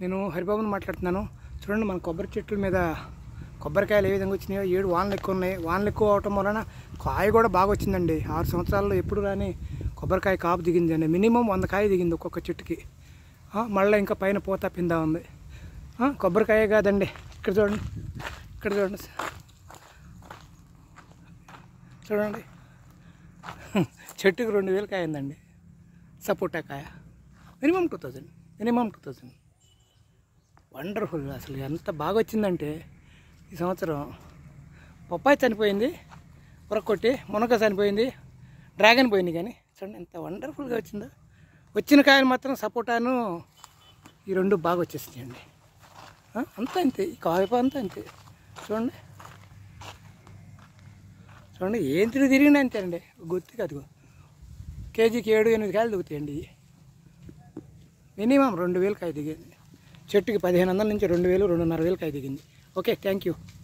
నేను హరిబాబుని మాట్లాడుతున్నాను చూడండి మన కొబ్బరి చెట్ల మీద కొబ్బరికాయలు ఏ విధంగా వచ్చినాయో ఏడు వానలు ఎక్కువ ఉన్నాయి వానలు ఎక్కువ అవటం వలన కాయ కూడా బాగా వచ్చిందండి ఆరు సంవత్సరాల్లో ఎప్పుడు రాని కొబ్బరికాయ కాపు దిగింది అండి మినిమం వంద కాయ దిగింది ఒక్కొక్క చెట్టుకి ఆ, మళ్ళీ ఇంకా పైన పూత పిందా ఉంది ఆ, కొబ్బరికాయ కాదండి ఇక్కడ చూడండి ఇక్కడ చూడండి చూడండి చెట్టుకి రెండు వేలు కాయ ఉందండి సపోటా కాయ minimum two thousand minimum two thousand wonderful అసలు ఎంత బాగా వచ్చిందంటే ఈ సంవత్సరం పప్పాయి చనిపోయింది ఉరక్కొట్టి మునగ చనిపోయింది డ్రాగన్ పోయింది కానీ చూడండి ఎంత వండర్ఫుల్గా వచ్చిందో వచ్చిన కాయలు మాత్రం సపోటాను ఈ రెండు బాగా వచ్చేసినాయండి ఆ, అంతా అంతే ఈ కాయప అంతా అంతే చూడండి చూడండి ఏం తిరిగి తిరిగినా అంతే అండి గుర్తుగా అదిగో కేజీకి ఏడు ఎనిమిది కాయలు దిగుతాయండి ఇవి. మినిమం రెండు వేలు కాయ దిగింది చెట్టుకి పదిహేను వందల నుంచి రెండు వేలు రెండున్నర వేలు కాయ దిగింది ఓకే థ్యాంక్ యూ